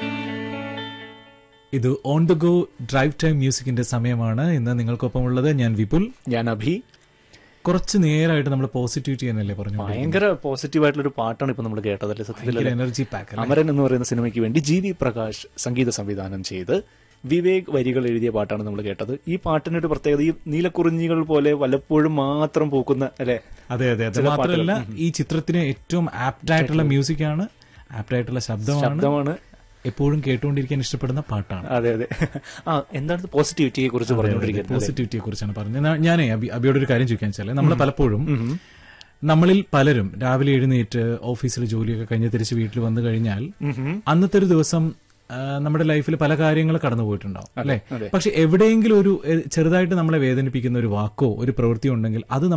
ഇത് on the go drive time മ്യൂസിക്കിന്റെ സമയമാണ് ഇന്ന് നിങ്ങൾക്കൊപ്പം ഉള്ളത് ഞാൻ വിപുൽ ഞാൻ അഭി കുറച്ച് നേരമായിട്ട് നമ്മൾ പോസിറ്റിവിറ്റി എന്നല്ലേ പറഞ്ഞു ഭയങ്കര പോസിറ്റീവ് ആയിട്ടുള്ള ഒരു പാട്ടാണ് ഇപ്പൊ നമ്മൾ കേട്ടതല്ലേ സത്യത്തിൽ എനർജി പാക്ക് അമരൻ എന്ന് പറയുന്ന സിനിമയ്ക്ക് വേണ്ടി ജി വി പ്രകാശ് സംഗീത സംവിധാനം ചെയ്ത് വിവേക് വരികൾ എഴുതിയ പാട്ടാണ് നമ്മൾ കേട്ടത് ഈ പാട്ടിന് ഒരു പ്രത്യേകത ഈ നീലക്കുറിഞ്ഞികൾ പോലെ വല്ലപ്പോഴും മാത്രം പൂക്കുന്ന അല്ലെ അതെ അതെ അത് ചില മാത്രമല്ല ഈ ചിത്രത്തിന് ഏറ്റവും ആപ്റ്റ് ആയിട്ടുള്ള മ്യൂസിക് ആണ് ആപ്റ്റ് ആയിട്ടുള്ള ശബ്ദമാണ് ശബ്ദമാണ് എപ്പോഴും കേട്ടുകൊണ്ടിരിക്കാൻ ഇഷ്ടപ്പെടുന്ന പാട്ടാണ് അതെ അതെ ആ എന്താണ് പോസിറ്റിവിറ്റിയെ കുറിച്ച് പറഞ്ഞുകൊണ്ടിരിക്കുന്നത് പോസിറ്റിവിറ്റിയെ കുറിച്ചാണ് പറഞ്ഞത് ഞാൻ- ഞാനേ അബി അബിയോട് ഒരു കാര്യം ചോദിക്കാൻ വെച്ചാൽ നമ്മൾ പലപ്പോഴും നമ്മളിൽ പലരും രാവിലെ എഴുന്നേറ്റ് ഓഫീസിൽ ജോലിയൊക്കെ കഴിഞ്ഞ് തിരിച്ച് വീട്ടിൽ വന്നു കഴിഞ്ഞാൽ അന്നത്തെ ഒരു ദിവസം ആ, നമ്മുടെ ലൈഫിൽ പല കാര്യങ്ങൾ കടന്നു പോയിട്ടുണ്ടാവും അല്ലെ അതെ. പക്ഷെ എവിടെയെങ്കിലും ഒരു എ, ചെറുതായിട്ട് നമ്മളെ വേദനിപ്പിക്കുന്ന ഒരു വാക്കോ ഒരു പ്രവൃത്തിയോ ഉണ്ടെങ്കിൽ അത്